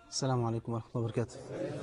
السلام عليكم ورحمة الله وبركاته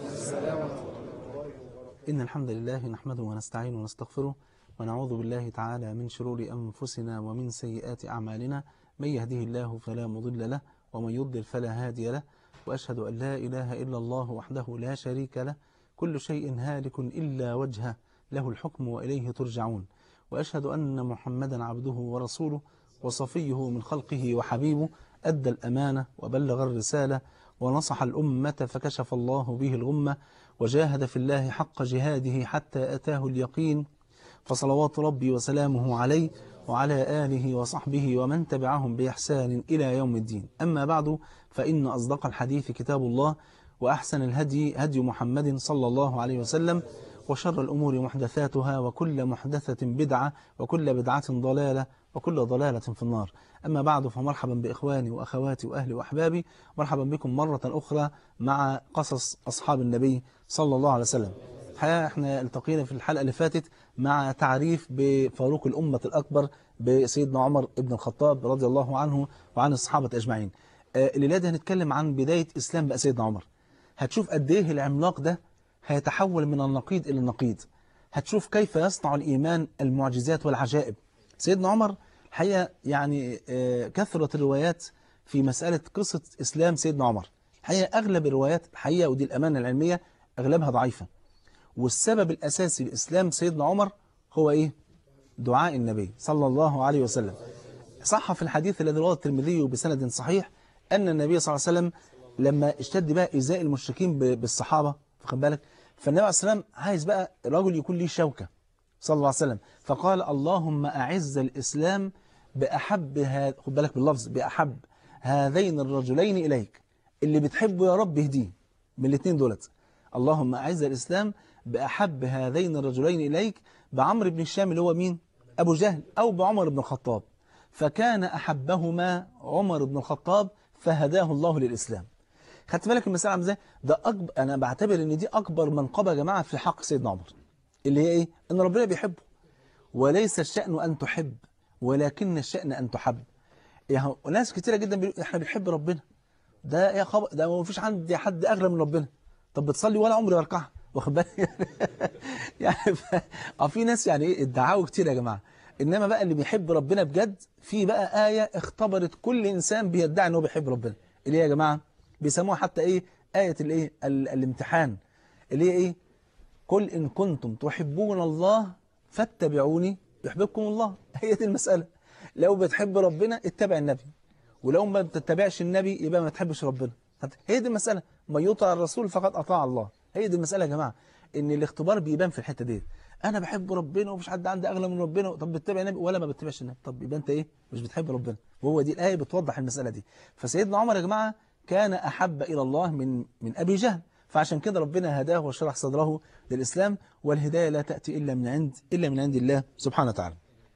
إن الحمد لله نحمده ونستعينه ونستغفره ونعوذ بالله تعالى من شرور أنفسنا ومن سيئات أعمالنا من يهده الله فلا مضل له ومن يضلل فلا هادي له وأشهد أن لا إله إلا الله وحده لا شريك له كل شيء هالك إلا وجهه له الحكم وإليه ترجعون وأشهد أن محمدا عبده ورسوله وصفيه من خلقه وحبيبه أدى الأمانة وبلغ الرسالة ونصح الأمة فكشف الله به الغمة وجاهد في الله حق جهاده حتى أتاه اليقين فصلوات ربي وسلامه عليه وعلى آله وصحبه ومن تبعهم بإحسان إلى يوم الدين أما بعد فإن أصدق الحديث كتاب الله وأحسن الهدي هدي محمد صلى الله عليه وسلم وشر الأمور محدثاتها وكل محدثة بدعة وكل بدعة ضلالة وكل ضلالة في النار أما بعد فمرحبا بإخواني وأخواتي وأهلي وأحبابي مرحبا بكم مرة أخرى مع قصص أصحاب النبي صلى الله عليه وسلم الحقيقة احنا التقينا في الحلقة اللي فاتت مع تعريف بفاروق الأمة الأكبر بسيدنا عمر بن الخطاب رضي الله عنه وعن الصحابة أجمعين الليلة دي هنتكلم عن بداية إسلام بقى سيدنا عمر هتشوف قد إيه العملاق ده هيتحول من النقيض إلى النقيض هتشوف كيف يصنع الإيمان المعجزات والعجائب سيدنا عمر الحقيقة يعني كثرت الروايات في مسألة قصة إسلام سيدنا عمر الحقيقة أغلب الروايات الحقيقة ودي الأمانة العلمية أغلبها ضعيفة والسبب الأساسي لإسلام سيدنا عمر هو إيه؟ دعاء النبي صلى الله عليه وسلم صح في الحديث الذي رواه الترمذي بسند صحيح أن النبي صلى الله عليه وسلم لما اشتد بقى إزاء المشركين بالصحابة فخد بالك فالنبي عليه السلام عايز بقى رجل يكون ليه شوكة صلى الله عليه وسلم فقال اللهم أعز الإسلام بأحب هذا خد بالك باللفظ بأحب هذين الرجلين إليك اللي بتحبه يا رب اهديه من الاثنين دولت اللهم أعز الإسلام بأحب هذين الرجلين إليك بعمر بن الشام اللي هو مين أبو جهل أو بعمر بن الخطاب فكان أحبهما عمر بن الخطاب فهداه الله للإسلام خدت بالك المسألة عامله ازاي ده أكبر أنا بعتبر إن دي أكبر منقبة يا جماعة في حق سيدنا عمر اللي هي إيه إن ربنا بيحبه وليس الشأن أن تحب ولكن الشأن أن تحب يعني ناس كتيرة جدا بيقولوا إحنا بنحب ربنا ده يا خبر ده ما فيش عندي حد أغلى من ربنا طب بتصلي ولا عمري بركعها واخد بالك يعني ف... اه في ناس يعني ايه ادعوا كتير يا جماعه انما بقى اللي بيحب ربنا بجد في بقى ايه اختبرت كل انسان بيدعي ان هو بيحب ربنا اللي هي يا جماعه بيسموها حتى ايه ايه الايه ال... الامتحان اللي هي ايه قل ان كنتم تحبون الله فاتبعوني يحببكم الله هي دي المساله لو بتحب ربنا اتبع النبي ولو ما بتتبعش النبي يبقى ما تحبش ربنا هي دي المساله من يطع الرسول فقد اطاع الله هي دي المسألة يا جماعة ان الاختبار بيبان في الحتة دي انا بحب ربنا ومفيش حد عندي اغلى من ربنا طب بتتبع النبي ولا ما بتتبعش النبي طب يبقى انت ايه مش بتحب ربنا وهو دي الآية بتوضح المسألة دي فسيدنا عمر يا جماعة كان أحب إلى الله من من أبي جهل فعشان كده ربنا هداه وشرح صدره للإسلام والهداية لا تأتي إلا من عند إلا من عند الله سبحانه وتعالى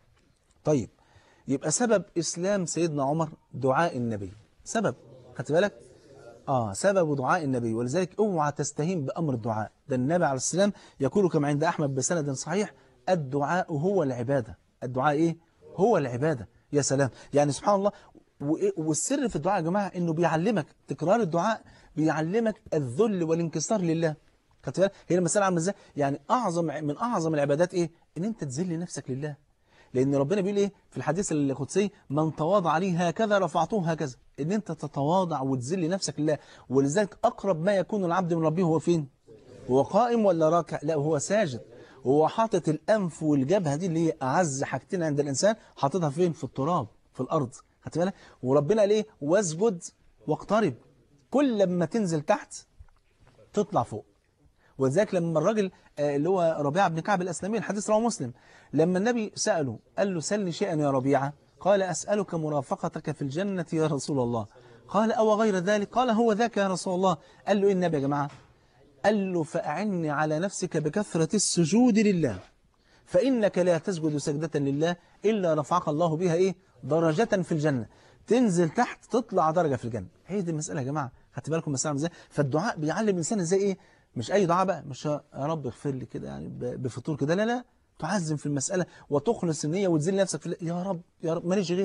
طيب يبقى سبب إسلام سيدنا عمر دعاء النبي سبب خدت بالك آه سبب دعاء النبي ولذلك اوعى تستهين بأمر الدعاء ده النبي عليه السلام يقول كما عند أحمد بسند صحيح الدعاء هو العبادة الدعاء إيه؟ هو العبادة يا سلام يعني سبحان الله والسر في الدعاء يا جماعة إنه بيعلمك تكرار الدعاء بيعلمك الذل والانكسار لله خدت بالك هي المسألة عامله ازاي يعني أعظم من أعظم العبادات إيه إن أنت تذل نفسك لله لأن ربنا بيقول إيه في الحديث القدسي من تواضع لي هكذا رفعته هكذا إن أنت تتواضع وتذل نفسك لله ولذلك أقرب ما يكون العبد من ربه هو فين هو قائم ولا راكع لا هو ساجد هو حاطط الأنف والجبهة دي اللي هي أعز حاجتين عند الإنسان حاططها فين في التراب في الأرض خدت بالك وربنا قال إيه واسجد واقترب كل لما تنزل تحت تطلع فوق ولذلك لما الراجل اللي هو ربيعة بن كعب الأسلمي الحديث رواه مسلم لما النبي سأله قال له سلني شيئا يا ربيعة قال أسألك مرافقتك في الجنة يا رسول الله قال أو غير ذلك قال هو ذاك يا رسول الله قال له إيه النبي يا جماعة قال له فأعني على نفسك بكثرة السجود لله فإنك لا تسجد سجدة لله إلا رفعك الله بها إيه درجة في الجنة تنزل تحت تطلع درجة في الجنة هي دي المسألة يا جماعة خدت بالكم مسألة ازاي فالدعاء بيعلم الإنسان ازاي إيه مش أي دعاء بقى مش يا رب اغفر لي كده يعني بفطور كده لا لا تعزم في المسألة وتخلص النية وتزل نفسك في يا رب يا رب ماليش غيرك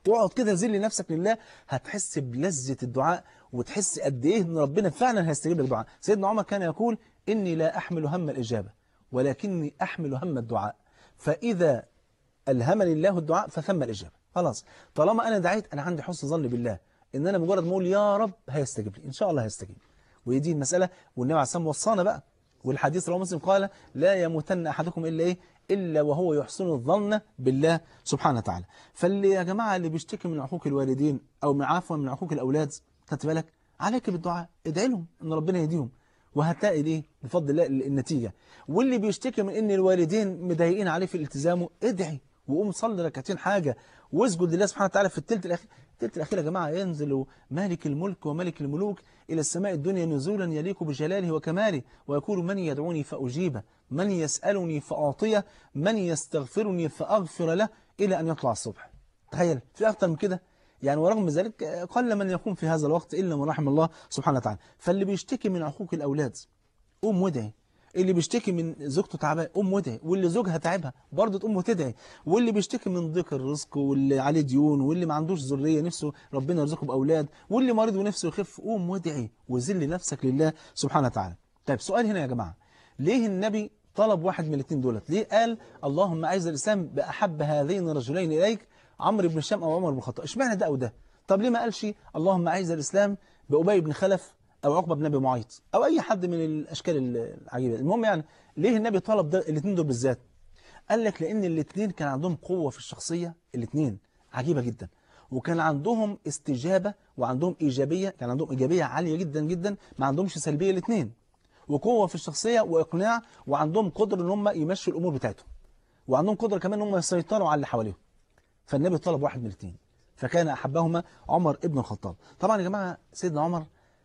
واقعد كده ذل نفسك لله هتحس بلذة الدعاء وتحس قد ايه ان ربنا فعلا هيستجيب لك دعاء سيدنا عمر كان يقول اني لا احمل هم الاجابه ولكني احمل هم الدعاء فاذا الهمني الله الدعاء فثم الاجابه خلاص طالما انا دعيت انا عندي حسن ظن بالله ان انا مجرد ما اقول يا رب هيستجيب لي ان شاء الله هيستجيب وهي دي المساله والنبي عليه الصلاه والسلام وصانا بقى والحديث رواه مسلم قال لا يموتن احدكم الا ايه الا وهو يحسن الظن بالله سبحانه وتعالى فاللي يا جماعه اللي بيشتكي من عقوق الوالدين او من عفوا من عقوق الاولاد خدت بالك عليك بالدعاء ادعي لهم ان ربنا يهديهم وهتلاقي ايه بفضل الله النتيجه واللي بيشتكي من ان الوالدين مضايقين عليه في التزامه ادعي وقوم صلي ركعتين حاجه واسجد لله سبحانه وتعالى في الثلث الاخير الثلث الاخير يا جماعه ينزل مالك الملك وملك الملوك الى السماء الدنيا نزولا يليق بجلاله وكماله ويقول من يدعوني فاجيبه من يسالني فاعطيه من يستغفرني فاغفر له الى ان يطلع الصبح تخيل في اكتر من كده يعني ورغم ذلك قل من يقوم في هذا الوقت إلا من رحم الله سبحانه وتعالى فاللي بيشتكي من عقوق الأولاد قوم وادعي اللي بيشتكي من زوجته تعبان قوم وادعي واللي زوجها تعبها برضه تقوم وتدعي واللي بيشتكي من ضيق الرزق واللي عليه ديون واللي ما عندوش ذريه نفسه ربنا يرزقه باولاد واللي مريض ونفسه يخف قوم وادعي وذل نفسك لله سبحانه وتعالى طيب سؤال هنا يا جماعه ليه النبي طلب واحد من الاثنين دولت ليه قال اللهم اعز الاسلام باحب هذين الرجلين اليك عمرو بن هشام او عمر بن الخطاب اشمعنى ده او ده طب ليه ما قالش اللهم اعز الاسلام بابي بن خلف او عقبه بن ابي معيط او اي حد من الاشكال العجيبه المهم يعني ليه النبي طلب ده الاثنين دول بالذات قال لك لان الاثنين كان عندهم قوه في الشخصيه الاثنين عجيبه جدا وكان عندهم استجابه وعندهم ايجابيه كان عندهم ايجابيه عاليه جدا جدا ما عندهمش سلبيه الاثنين وقوه في الشخصيه واقناع وعندهم قدره ان هم يمشوا الامور بتاعتهم وعندهم قدره كمان ان هم يسيطروا على اللي حواليهم فالنبي طلب واحد من الاثنين فكان أحبهما عمر ابن الخطاب طبعا يا جماعة سيدنا عمر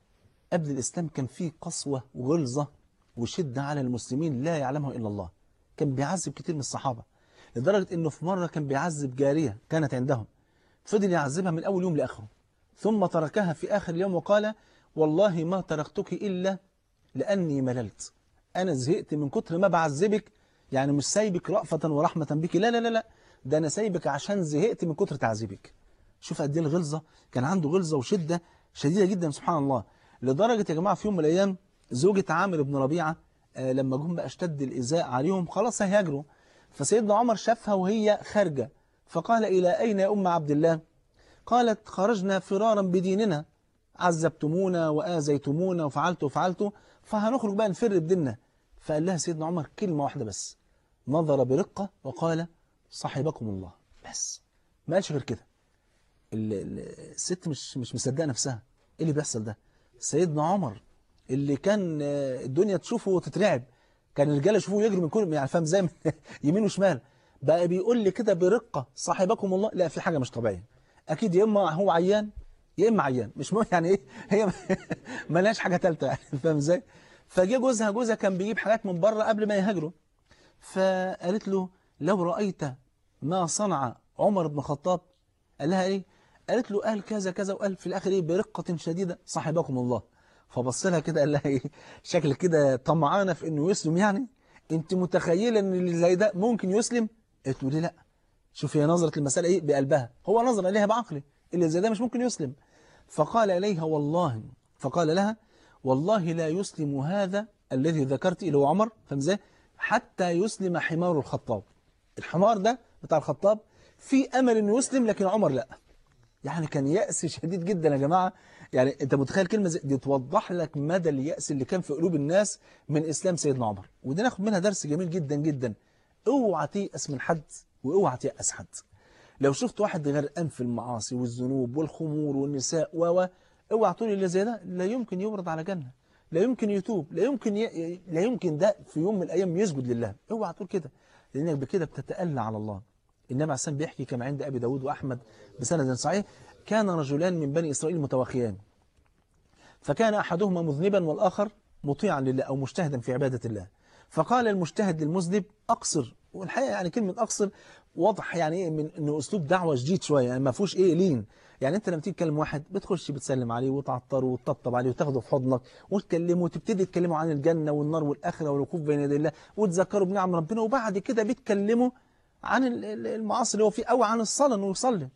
قبل الإسلام كان فيه قسوة وغلظة وشدة على المسلمين لا يعلمها إلا الله كان بيعذب كتير من الصحابة لدرجة أنه في مرة كان بيعذب جارية كانت عندهم فضل يعذبها من أول يوم لآخره ثم تركها في آخر اليوم وقال والله ما تركتك إلا لأني مللت أنا زهقت من كتر ما بعذبك يعني مش سايبك رأفة ورحمة بك لا لا لا لا ده أنا سايبك عشان زهقت من كتر تعذيبك شوف قد ايه الغلظة كان عنده غلظة وشدة شديدة جدا سبحان الله لدرجة يا جماعة في يوم من الأيام زوجة عامر بن ربيعة آه لما جم بقى اشتد الإزاء عليهم خلاص هيهاجروا فسيدنا عمر شافها وهي خارجة فقال إلى أين يا أم عبد الله قالت خرجنا فرارا بديننا عذبتمونا وآزيتمونا وفعلت وفعلت فهنخرج بقى نفر بديننا فقال لها سيدنا عمر كلمة واحدة بس نظر برقة وقال صاحبكم الله بس ما قالش غير كده الست مش مش مصدقه نفسها ايه اللي بيحصل ده سيدنا عمر اللي كان الدنيا تشوفه وتترعب كان الرجاله يشوفوه يجري من كل يعني فاهم زي يمين وشمال بقى بيقول لي كده برقه صاحبكم الله لا في حاجه مش طبيعيه اكيد يا اما هو عيان يا اما عيان مش مهم يعني ايه هي ملهاش حاجه ثالثه يعني فاهم ازاي فجه جوزها جوزها كان بيجيب حاجات من بره قبل ما يهاجروا فقالت له لو رايت ما صنع عمر بن الخطاب قال لها ايه قالت له قال كذا كذا وقال في الاخر ايه برقه شديده صاحبكم الله فبص لها كده قال لها ايه شكل كده طمعانه في انه يسلم يعني انت متخيله ان اللي زي ده ممكن يسلم قالت له ليه لا شوف هي نظرت المساله ايه بقلبها هو نظر اليها بعقله اللي زي ده مش ممكن يسلم فقال اليها والله فقال لها والله لا يسلم هذا الذي ذكرت اللي هو عمر فاهم ازاي حتى يسلم حمار الخطاب الحمار ده بتاع الخطاب في امل انه يسلم لكن عمر لا يعني كان يأس شديد جدا يا جماعة يعني انت متخيل كلمة زي دي توضح لك مدى اليأس اللي كان في قلوب الناس من إسلام سيدنا عمر وده ناخد منها درس جميل جدا جدا اوعى تيأس من حد واوعى تيأس حد لو شفت واحد غرقان في المعاصي والذنوب والخمور والنساء و اوعى تقول اللي زي ده لا يمكن يورد على جنة لا يمكن يتوب لا يمكن ي... لا يمكن ده في يوم من الأيام يسجد لله اوعى تقول كده لأنك بكده بتتألى على الله النبي عليه بيحكي كما عند أبي داود وأحمد بسند صحيح كان رجلان من بني إسرائيل متواخيان فكان أحدهما مذنبا والآخر مطيعا لله أو مجتهدا في عبادة الله فقال المجتهد للمذنب أقصر والحقيقة يعني كلمة أقصر واضح يعني إيه من إنه أسلوب دعوة جديد شوية يعني ما فيهوش إيه لين يعني أنت لما تيجي تكلم واحد بتخش بتسلم عليه وتعطره وتطبطب عليه وتاخده في حضنك وتكلمه وتبتدي تكلمه عن الجنة والنار والآخرة والوقوف بين يدي الله وتذكره بنعم ربنا وبعد كده بتكلمه عن المعاصي اللي هو فيه أو عن الصلاة إنه يصلي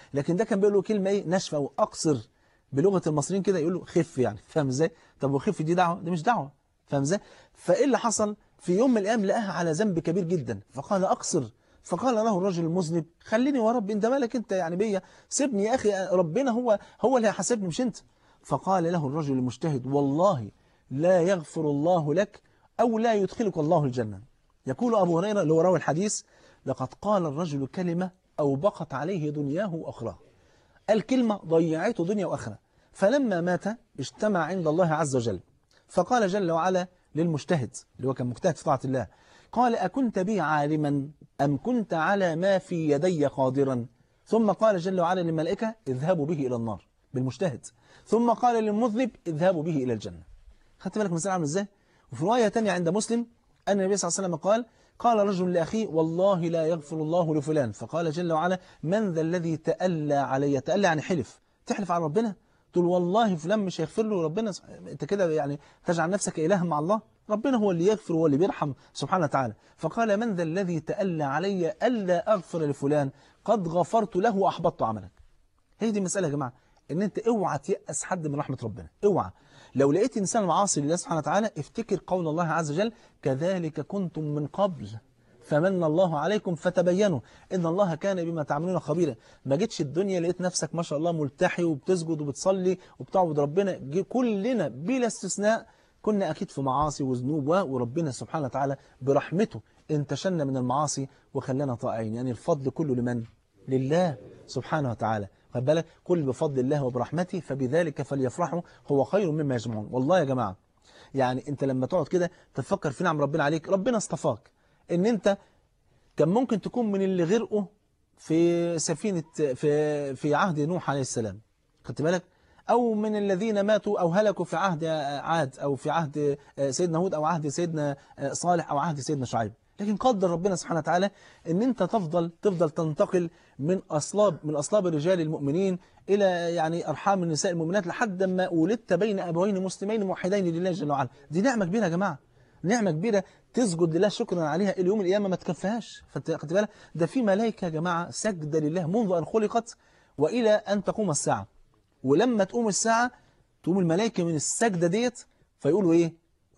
لكن ده كان بيقول له كلمة ايه ناشفة واقصر بلغة المصريين كده يقول له خف يعني فاهم ازاي طب وخف دي دعوة دي مش دعوة فاهم ازاي فايه اللي حصل في يوم من الايام لقاها على ذنب كبير جدا فقال اقصر فقال له الرجل المذنب خليني ورب انت مالك انت يعني بيا سيبني يا اخي ربنا هو هو اللي هيحاسبني مش انت فقال له الرجل المجتهد والله لا يغفر الله لك او لا يدخلك الله الجنه يقول ابو هريره اللي هو راوي الحديث لقد قال الرجل كلمه اوبقت عليه دنياه واخراه الكلمه ضيعته دنيا واخره فلما مات اجتمع عند الله عز وجل فقال جل وعلا للمجتهد اللي هو كان مجتهد في طاعه الله قال أكنت بي عالما أم كنت على ما في يدي قادرا ثم قال جل وعلا للملائكة اذهبوا به إلى النار بالمجتهد ثم قال للمذنب اذهبوا به إلى الجنة خدت بالك مسألة عامل ازاي وفي رواية تانية عند مسلم أن النبي صلى الله عليه وسلم قال قال رجل لأخيه والله لا يغفر الله لفلان فقال جل وعلا من ذا الذي تألى علي تألى يعني حلف تحلف على ربنا تقول والله فلان مش هيغفر له ربنا انت كده يعني تجعل نفسك إله مع الله ربنا هو اللي يغفر هو اللي بيرحم سبحانه وتعالى فقال من ذا الذي تألى علي ألا أغفر لفلان قد غفرت له وأحبطت عملك هي دي المسألة يا جماعة ان انت اوعى تيأس حد من رحمة ربنا اوعى لو لقيت انسان معاصي لله سبحانه وتعالى افتكر قول الله عز وجل كذلك كنتم من قبل فمن الله عليكم فتبينوا ان الله كان بما تعملون خبيرا ما جيتش الدنيا لقيت نفسك ما شاء الله ملتحي وبتسجد وبتصلي وبتعبد ربنا كلنا بلا استثناء كنا أكيد في معاصي وذنوب وربنا سبحانه وتعالى برحمته انتشلنا من المعاصي وخلانا طائعين يعني الفضل كله لمن؟ لله سبحانه وتعالى خد بالك كل بفضل الله وبرحمته فبذلك فليفرحوا هو خير مما يجمعون والله يا جماعة يعني انت لما تقعد كده تفكر في نعم ربنا عليك ربنا اصطفاك ان انت كان ممكن تكون من اللي غرقوا في سفينة في في عهد نوح عليه السلام خدت بالك أو من الذين ماتوا أو هلكوا في عهد عاد أو في عهد سيدنا هود أو عهد سيدنا صالح أو عهد سيدنا شعيب لكن قدر ربنا سبحانه وتعالى ان انت تفضل تفضل تنتقل من اصلاب من اصلاب الرجال المؤمنين الى يعني ارحام النساء المؤمنات لحد ما ولدت بين ابوين مسلمين موحدين لله جل وعلا دي نعمه كبيره يا جماعه نعمه كبيره تسجد لله شكرا عليها الى يوم القيامه ما تكفيهاش خدت بالك ده في ملائكه يا جماعه سجد لله منذ ان خلقت والى ان تقوم الساعه ولما تقوم الساعة تقوم الملائكة من السجدة ديت فيقولوا ايه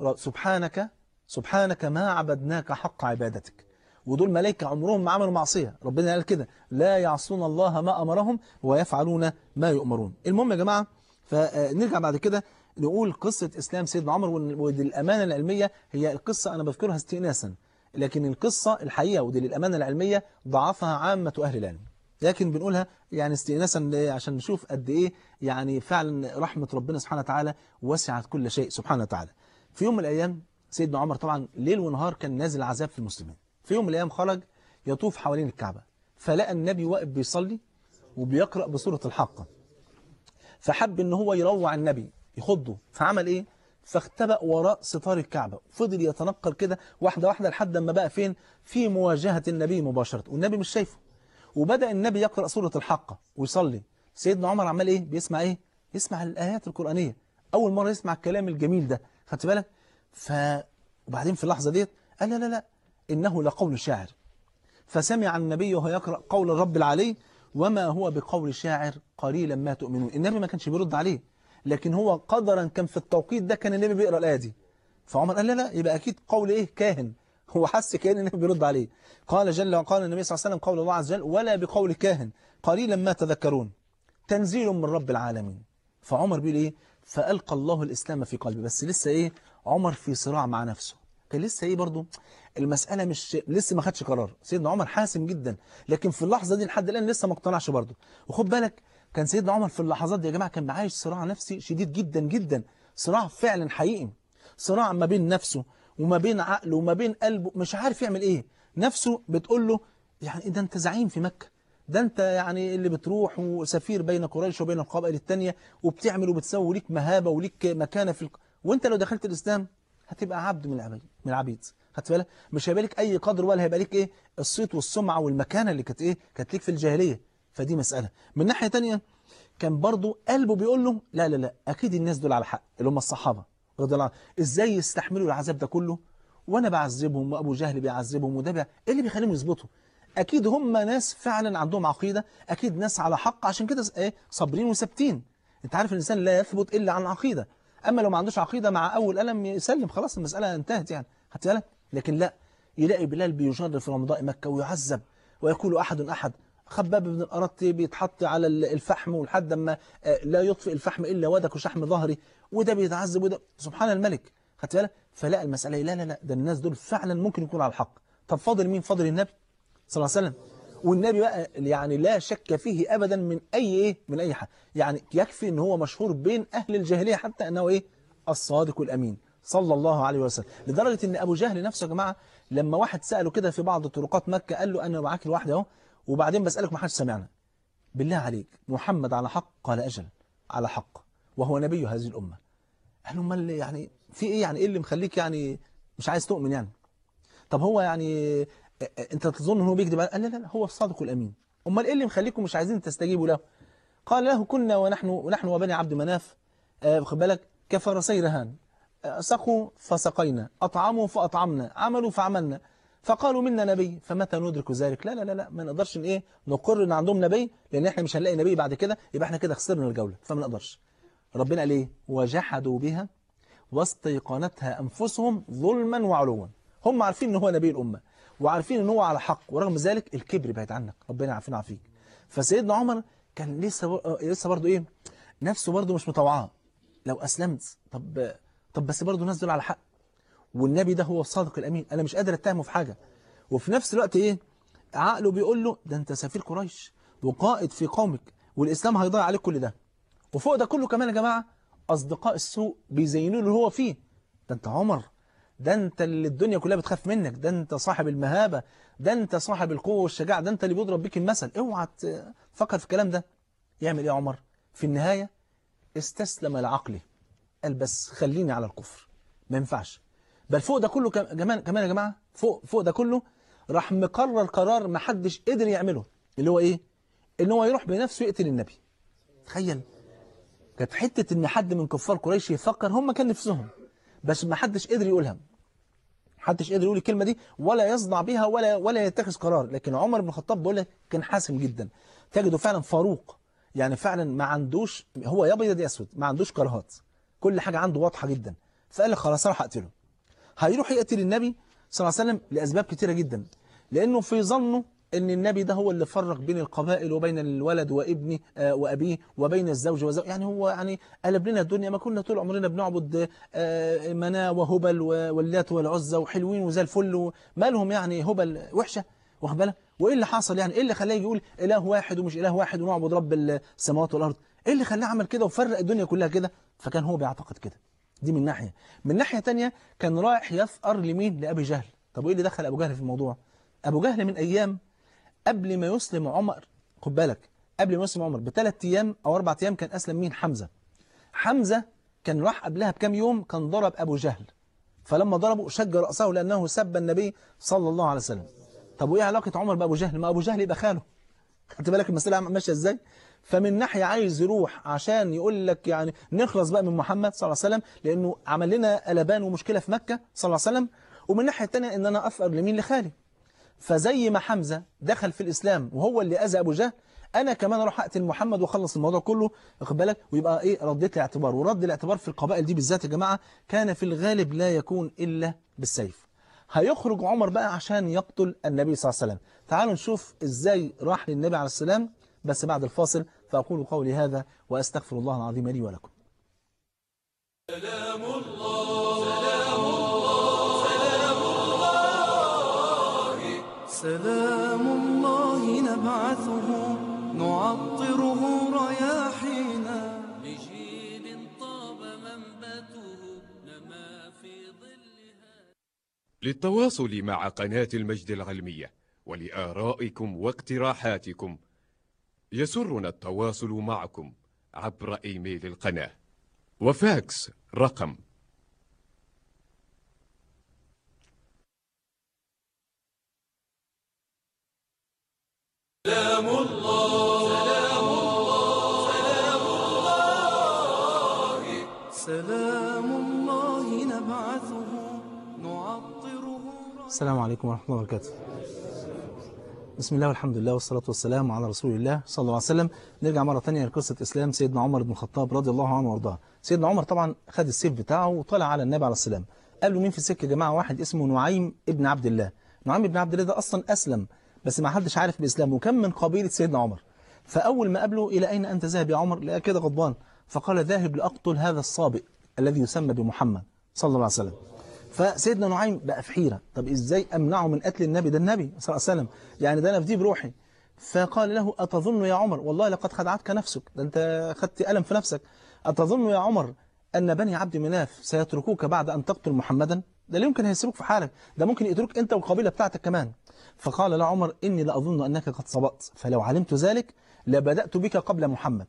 سبحانك سبحانك ما عبدناك حق عبادتك ودول ملائكة عمرهم ما عملوا معصية ربنا قال كده لا يعصون الله ما أمرهم ويفعلون ما يؤمرون المهم يا جماعة فنرجع بعد كده نقول قصة إسلام سيدنا عمر ودي الأمانة العلمية هي القصة أنا بذكرها استئناسا لكن القصة الحقيقة ودي الأمانة العلمية ضعفها عامة أهل العلم لكن بنقولها يعني استئناسا عشان نشوف قد ايه يعني فعلا رحمة ربنا سبحانه وتعالى وسعت كل شيء سبحانه وتعالى في يوم من الأيام سيدنا عمر طبعا ليل ونهار كان نازل عذاب في المسلمين في يوم من الأيام خرج يطوف حوالين الكعبة فلقى النبي واقف بيصلي وبيقرأ بسورة الحاقة فحب ان هو يروع النبي يخضه فعمل ايه فاختبأ وراء ستار الكعبة فضل يتنقل كده واحدة واحدة لحد ما بقى فين في مواجهة النبي مباشرة والنبي مش شايفه وبدأ النبي يقرأ سورة الحاقة ويصلي سيدنا عمر عمال ايه بيسمع ايه يسمع الآيات القرآنية أول مرة يسمع الكلام الجميل ده خدت بالك ف وبعدين في اللحظة ديت قال لا لا لا إنه لقول شاعر فسمع النبي وهو يقرأ قول الرب العلي وما هو بقول شاعر قليلا ما تؤمنون النبي ما كانش بيرد عليه لكن هو قدرا كان في التوقيت ده كان النبي بيقرأ الآية دي فعمر قال لا لا يبقى أكيد قول إيه كاهن هو حس كأن النبي بيرد عليه قال جل وقال النبي صلى الله عليه وسلم قول الله عز وجل ولا بقول كاهن قليلا ما تذكرون تنزيل من رب العالمين فعمر بيقول ايه فألقى الله الإسلام في قلبي بس لسه ايه عمر في صراع مع نفسه كان لسه ايه برضو المسألة مش لسه ما خدش قرار سيدنا عمر حاسم جدا لكن في اللحظة دي لحد الآن لسه ما اقتنعش برضو وخد بالك كان سيدنا عمر في اللحظات دي يا جماعة كان عايش صراع نفسي شديد جدا جدا صراع فعلا حقيقي صراع ما بين نفسه وما بين عقله وما بين قلبه مش عارف يعمل ايه نفسه بتقول له يعني ده انت زعيم في مكة ده انت يعني اللي بتروح وسفير بين قريش وبين القبائل التانية وبتعمل وبتسوي وليك مهابة وليك مكانة في الق... وانت لو دخلت الإسلام هتبقى عبد من العبيد من العبيد خدت بالك مش هيبقى لك اي قدر ولا هيبقى لك ايه الصيت والسمعة والمكانة اللي كانت ايه كانت ليك في الجاهلية فدي مسألة من ناحية تانية كان برضو قلبه بيقول له لا لا لا اكيد الناس دول على حق اللي هم الصحابة رضي الله عنهم ازاي يستحملوا العذاب ده كله وانا بعذبهم وابو جهل بيعذبهم وده بي... ايه اللي بيخليهم يظبطوا اكيد هم ناس فعلا عندهم عقيده اكيد ناس على حق عشان كده ايه صابرين وثابتين انت عارف الانسان لا يثبت الا عن عقيده اما لو ما عندوش عقيده مع اول قلم يسلم خلاص المساله انتهت يعني خدت بالك لكن لا يلاقي بلال بيجر في رمضاء مكه ويعذب ويقول احد احد خباب بن الأرط بيتحط على الفحم ولحد ما لا يطفئ الفحم إلا ودك وشحم ظهري وده بيتعذب وده سبحان الملك خدت بالك فلا المسألة لا لا لا ده الناس دول فعلا ممكن يكونوا على الحق طب فاضل مين فاضل النبي صلى الله عليه وسلم والنبي بقى يعني لا شك فيه أبدا من أي إيه من أي حد يعني يكفي ان هو مشهور بين أهل الجاهلية حتى أنه إيه الصادق الأمين صلى الله عليه وسلم لدرجة ان أبو جهل نفسه يا جماعة لما واحد سأله كده في بعض طرقات مكة قال له أنا معاك لوحدي أهو وبعدين بسألك ما حدش سمعنا بالله عليك محمد على حق قال أجل على حق وهو نبي هذه الأمة قال له امال يعني في إيه يعني إيه اللي مخليك يعني مش عايز تؤمن يعني طب هو يعني أنت تظن أنه بيكذب قال لا لا هو الصادق الأمين امال إيه اللي مخليكم مش عايزين تستجيبوا له قال له كنا ونحن ونحن وبني عبد مناف خد بالك كفرسي رهان سقوا فسقينا أطعموا فأطعمنا عملوا فعملنا فقالوا منا نبي فمتى ندرك ذلك لا لا لا لا ما نقدرش ان ايه نقر ان عندهم نبي لان احنا مش هنلاقي نبي بعد كده يبقى احنا كده خسرنا الجوله فما نقدرش ربنا قال ايه وجحدوا بها واستيقنتها انفسهم ظلما وعلوا هم عارفين ان هو نبي الامه وعارفين ان هو على حق ورغم ذلك الكبر بعيد عنك ربنا عارفين عافيك فسيدنا عمر كان لسه لسه برضه ايه نفسه برضه مش مطوعاه لو اسلمت طب طب بس برضه الناس دول على حق والنبي ده هو الصادق الأمين أنا مش قادر أتهمه في حاجة وفي نفس الوقت إيه عقله بيقول له ده أنت سفير قريش وقائد في قومك والإسلام هيضيع عليك كل ده وفوق ده كله كمان يا جماعة أصدقاء السوء بيزينوا له اللي هو فيه ده أنت عمر ده أنت اللي الدنيا كلها بتخاف منك ده أنت صاحب المهابة ده أنت صاحب القوة والشجاعة ده أنت اللي بيضرب بيك المثل اوعى تفكر في الكلام ده يعمل إيه يا عمر في النهاية استسلم لعقله قال بس خليني على الكفر ما ينفعش بل فوق ده كله كمان كمان يا جماعه فوق فوق ده كله راح مقرر قرار ما حدش قدر يعمله اللي هو ايه ان هو يروح بنفسه يقتل النبي تخيل كانت حته ان حد من كفار قريش يفكر هم كان نفسهم بس ما حدش قدر يقولها حدش قدر يقول الكلمه دي ولا يصدع بيها ولا ولا يتخذ قرار لكن عمر بن الخطاب بيقول لك كان حاسم جدا تجده فعلا فاروق يعني فعلا ما عندوش هو يا ابيض يا اسود ما عندوش كرهات كل حاجه عنده واضحه جدا فقال لك خلاص راح اقتله هيروح يقتل النبي صلى الله عليه وسلم لأسباب كتيرة جدا لأنه في ظنه أن النبي ده هو اللي فرق بين القبائل وبين الولد وابنه آه وأبيه وبين الزوج وزوج يعني هو يعني قلب لنا الدنيا ما كنا طول عمرنا بنعبد آه مناه وهبل واللات والعزى وحلوين وزي الفل مالهم يعني هبل وحشة واخد بالك وايه اللي حصل يعني ايه اللي خلاه يقول اله واحد ومش اله واحد ونعبد رب السماوات والارض ايه اللي خلاه عمل كده وفرق الدنيا كلها كده فكان هو بيعتقد كده دي من ناحية من ناحية تانية كان رايح يثأر لمين لأبي جهل طب وإيه اللي دخل أبو جهل في الموضوع أبو جهل من أيام قبل ما يسلم عمر خد بالك قبل ما يسلم عمر بثلاث أيام أو أربع أيام كان أسلم مين حمزة حمزة كان راح قبلها بكام يوم كان ضرب أبو جهل فلما ضربه شج رأسه لأنه سب النبي صلى الله عليه وسلم طب وإيه علاقة عمر بأبو جهل ما أبو جهل يبقى خاله خدت بالك المسألة ماشية إزاي فمن ناحية عايز يروح عشان يقول لك يعني نخلص بقى من محمد صلى الله عليه وسلم لأنه عمل لنا قلبان ومشكلة في مكة صلى الله عليه وسلم ومن ناحية تانية إن أنا أثأر لمين لخالي فزي ما حمزة دخل في الإسلام وهو اللي أذى أبو جهل أنا كمان أروح أقتل محمد وأخلص الموضوع كله واخد بالك ويبقى إيه رديت الاعتبار ورد الاعتبار في القبائل دي بالذات يا جماعة كان في الغالب لا يكون إلا بالسيف هيخرج عمر بقى عشان يقتل النبي صلى الله عليه وسلم تعالوا نشوف إزاي راح للنبي عليه السلام بس بعد الفاصل فأقول قولي هذا وأستغفر الله العظيم لي ولكم سلام الله سلام الله سلام الله سلام الله نبعثه نعطره رياحينا لجيل طاب منبته نما في ظلها للتواصل مع قناة المجد العلمية ولآرائكم واقتراحاتكم يسرنا التواصل معكم عبر إيميل القناة وفاكس رقم سلام الله سلام الله سلام الله سلام الله نبعثه نعطره السلام عليكم ورحمة الله وبركاته بسم الله والحمد لله والصلاة والسلام على رسول الله صلى الله عليه وسلم نرجع مرة تانية لقصة إسلام سيدنا عمر بن الخطاب رضي الله عنه وارضاه سيدنا عمر طبعا خد السيف بتاعه وطلع على النبي عليه السلام قال له مين في السكة يا جماعة واحد اسمه نعيم ابن عبد الله نعيم ابن عبد الله ده أصلا أسلم بس ما حدش عارف بإسلامه وكان من قبيلة سيدنا عمر فأول ما قابله إلى أين أنت ذاهب يا عمر لقى كده غضبان فقال ذاهب لأقتل هذا الصابئ الذي يسمى بمحمد صلى الله عليه وسلم فسيدنا نعيم بقى في حيرة طب إزاي أمنعه من قتل النبي ده النبي صلى الله عليه وسلم يعني ده أنا في دي بروحي فقال له أتظن يا عمر والله لقد خدعتك نفسك ده أنت خدت ألم في نفسك أتظن يا عمر أن بني عبد مناف سيتركوك بعد أن تقتل محمدا ده لا يمكن هيسيبوك في حالك ده ممكن يقتلوك أنت والقبيلة بتاعتك كمان فقال له عمر إني لأظن أنك قد صبأت فلو علمت ذلك لبدأت بك قبل محمد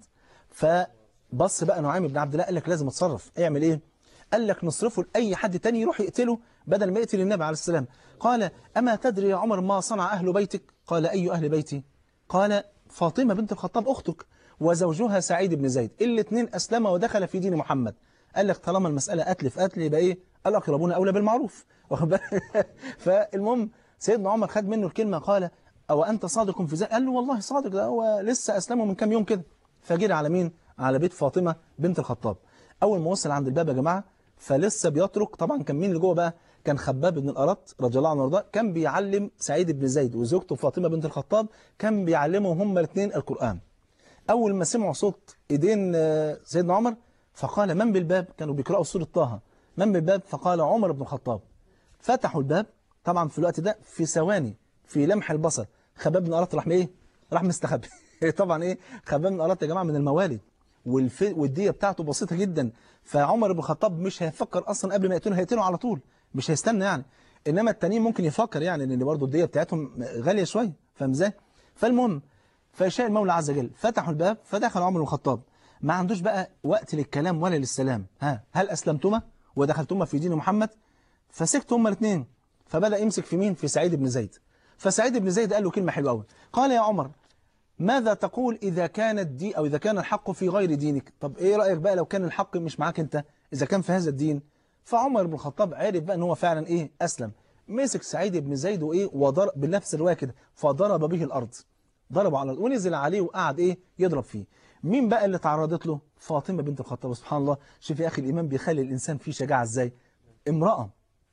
فبص بقى نعيم بن عبد الله قال لك لازم اتصرف اعمل ايه قال لك نصرفه لأي حد تاني يروح يقتله بدل ما يقتل النبي عليه السلام قال أما تدري يا عمر ما صنع أهل بيتك قال أي أهل بيتي قال فاطمة بنت الخطاب أختك وزوجها سعيد بن زيد الاثنين أسلم ودخل في دين محمد قال لك طالما المسألة قتل في قتل يبقى إيه الأقربون أولى بالمعروف واخد بالك؟ فالمهم سيدنا عمر خد منه الكلمة قال أو أنت صادق في ذلك قال له والله صادق ده هو لسه أسلمه من كام يوم كده فجري على مين على بيت فاطمة بنت الخطاب أول ما وصل عند الباب يا جماعة فلسه بيترك طبعا كان مين اللي جوه بقى كان خباب بن الأرط رضي الله عنه وارضاه كان بيعلم سعيد بن زيد وزوجته فاطمة بنت الخطاب كان بيعلمهم هما الاثنين القرآن أول ما سمعوا صوت إيدين آه، سيدنا عمر فقال من بالباب كانوا بيقرأوا سورة طه من بالباب فقال عمر بن الخطاب فتحوا الباب طبعا في الوقت ده في ثواني في لمح البصر خباب بن أرط راح ايه راح مستخبي طبعا ايه خباب بن أرط يا جماعة من الموالي والف... والدية بتاعته بسيطة جدا فعمر بن الخطاب مش هيفكر أصلا قبل ما يقتله هيقتله على طول مش هيستنى يعني إنما التانيين ممكن يفكر يعني لأن برضه الدية بتاعتهم غالية شوية فاهم ازاي فالمهم فشاء المولى عز وجل فتحوا الباب فدخل عمر بن الخطاب ما عندوش بقى وقت للكلام ولا للسلام ها هل أسلمتما ودخلتما في دين محمد فسكتوا هما الاثنين فبدأ يمسك في مين في سعيد بن زيد فسعيد بن زيد قال له كلمة حلوة قوي قال يا عمر ماذا تقول إذا كانت دي أو إذا كان الحق في غير دينك طب إيه رأيك بقى لو كان الحق مش معاك أنت إذا كان في هذا الدين فعمر بن الخطاب عرف بقى أن هو فعلا إيه أسلم مسك سعيد بن زيد وإيه وضرب بنفس الرواية كده فضرب به الأرض ضربه على الأرض ونزل عليه وقعد إيه يضرب فيه مين بقى اللي تعرضت له فاطمة بنت الخطاب سبحان الله شوف يا أخي الإيمان بيخلي الإنسان فيه شجاعة إزاي امرأة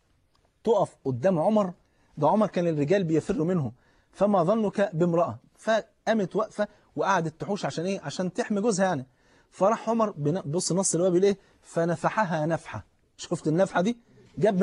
تقف قدام عمر ده عمر كان الرجال بيفروا منه فما ظنك بامرأة فقامت واقفة وقعدت تحوش عشان ايه عشان تحمي جوزها يعني فراح عمر بن- بص نص اللي هو بيقول ايه فنفحها نفحة شفت النفحة دي جاب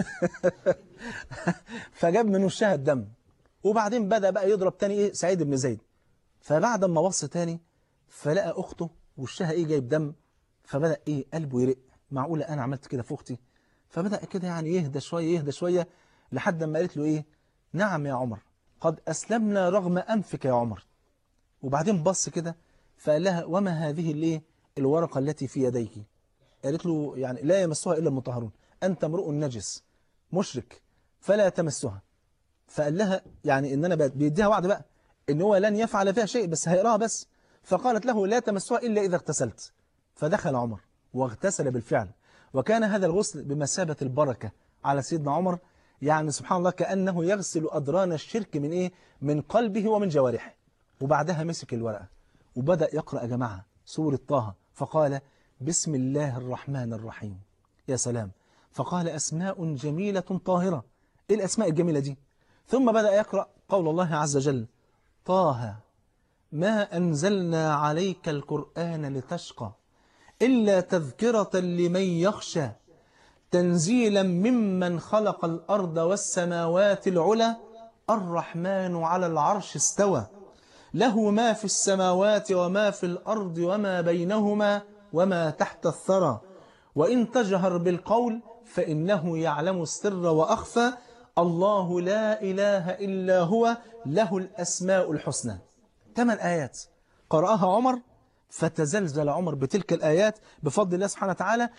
فجاب من وشها الدم وبعدين بدأ بقى يضرب تاني ايه سعيد بن زيد فبعد ما بص تاني فلقى اخته وشها ايه جايب دم فبدأ ايه قلبه يرق معقولة انا عملت كده في اختي فبدأ كده يعني يهدى شوية يهدى شوية لحد ما قالت له ايه نعم يا عمر قد أسلمنا رغم أنفك يا عمر وبعدين بص كده فقال لها وما هذه الايه الورقة التي في يديك قالت له يعني لا يمسها إلا المطهرون أنت امرؤ نجس مشرك فلا تمسها فقال لها يعني إن أنا بقى- بيديها وعد بقى إن هو لن يفعل فيها شيء بس هيقراها بس فقالت له لا تمسها إلا إذا اغتسلت فدخل عمر واغتسل بالفعل وكان هذا الغسل بمثابة البركة على سيدنا عمر يعني سبحان الله كأنه يغسل أدران الشرك من إيه؟ من قلبه ومن جوارحه وبعدها مسك الورقة وبدأ يقرأ يا جماعة سورة طه فقال بسم الله الرحمن الرحيم يا سلام فقال أسماء جميلة طاهرة إيه الأسماء الجميلة دي ثم بدأ يقرأ قول الله عز وجل طه ما أنزلنا عليك القرآن لتشقى إلا تذكرة لمن يخشى تنزيلا ممن خلق الأرض والسماوات العلى الرحمن على العرش استوى له ما في السماوات وما في الأرض وما بينهما وما تحت الثرى وإن تجهر بالقول فإنه يعلم السر وأخفى الله لا إله إلا هو له الأسماء الحسنى ثمان آيات قرأها عمر فتزلزل عمر بتلك الآيات بفضل الله سبحانه وتعالى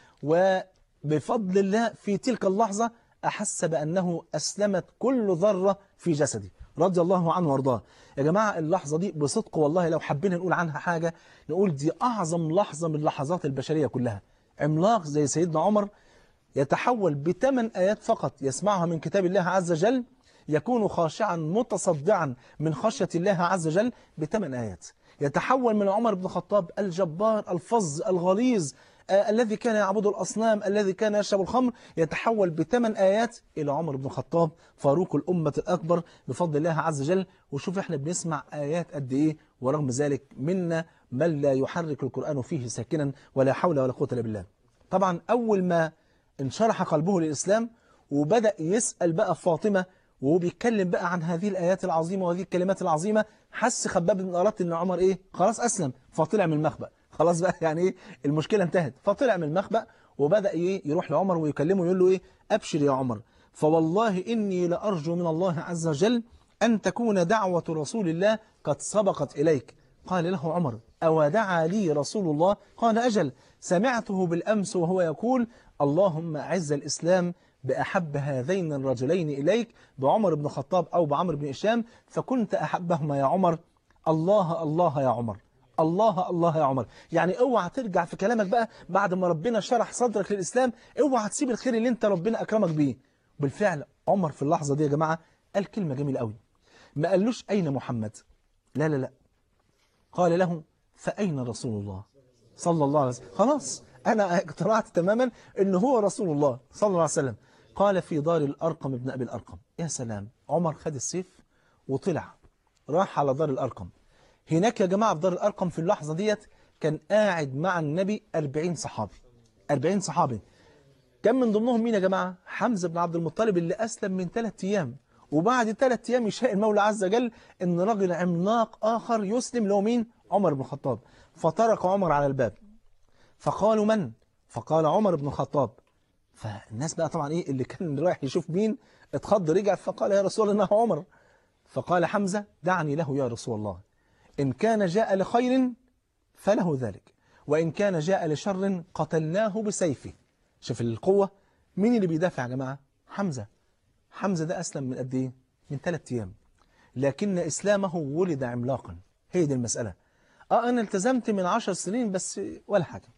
وبفضل الله في تلك اللحظة أحس بأنه أسلمت كل ذرة في جسده رضي الله عنه وارضاه يا جماعة اللحظة دي بصدق والله لو حبينا نقول عنها حاجة نقول دي أعظم لحظة من لحظات البشرية كلها عملاق زي سيدنا عمر يتحول بثمان آيات فقط يسمعها من كتاب الله عز وجل يكون خاشعا متصدعا من خشية الله عز وجل بثمان آيات يتحول من عمر بن الخطاب الجبار الفظ الغليظ آه الذي كان يعبد الأصنام الذي كان يشرب الخمر يتحول بثمان آيات إلى عمر بن الخطاب فاروق الأمة الأكبر بفضل الله عز وجل وشوف احنا بنسمع آيات قد إيه ورغم ذلك منا من لا يحرك القرآن فيه ساكنا ولا حول ولا قوة إلا بالله طبعا أول ما انشرح قلبه للإسلام وبدأ يسأل بقى فاطمة وهو بيتكلم بقى عن هذه الآيات العظيمة وهذه الكلمات العظيمة حس خباب بن أرات إن عمر إيه خلاص أسلم فطلع من المخبأ خلاص بقى يعني إيه المشكلة انتهت فطلع من المخبأ وبدأ إيه يروح لعمر ويكلمه يقول له إيه أبشر يا عمر فوالله إني لأرجو من الله عز وجل أن تكون دعوة رسول الله قد سبقت إليك قال له عمر أو دعا لي رسول الله قال أجل سمعته بالأمس وهو يقول اللهم أعز الإسلام بأحب هذين الرجلين إليك بعمر بن الخطاب أو بعمر بن هشام فكنت أحبهما يا عمر الله الله يا عمر الله الله يا عمر يعني اوعى ترجع في كلامك بقى بعد ما ربنا شرح صدرك للإسلام اوعى تسيب الخير اللي انت ربنا أكرمك بيه بالفعل عمر في اللحظة دي يا جماعة قال كلمة جميلة قوي ما قالوش أين محمد لا لا لا قال له فأين رسول الله صلى الله عليه وسلم خلاص أنا اقتنعت تماما أنه هو رسول الله صلى الله عليه وسلم قال في دار الأرقم ابن أبي الأرقم يا سلام عمر خد السيف وطلع راح على دار الأرقم هناك يا جماعة في دار الأرقم في اللحظة ديت كان قاعد مع النبي 40 صحابي 40 صحابي كان من ضمنهم مين يا جماعة حمزة بن عبد المطلب اللي أسلم من ثلاث أيام وبعد ثلاث أيام يشاء المولى عز وجل أن رجل عملاق آخر يسلم له مين عمر بن الخطاب فطرق عمر على الباب فقالوا من فقال عمر بن الخطاب فالناس بقى طبعا ايه اللي كان رايح يشوف مين اتخض رجع فقال يا رسول الله انه عمر فقال حمزة دعني له يا رسول الله إن كان جاء لخير فله ذلك وإن كان جاء لشر قتلناه بسيفه شوف القوة مين اللي بيدافع يا جماعة حمزة حمزة ده أسلم من قد إيه من ثلاث أيام لكن إسلامه ولد عملاقا هي دي المسألة آه أنا التزمت من عشر سنين بس ولا حاجة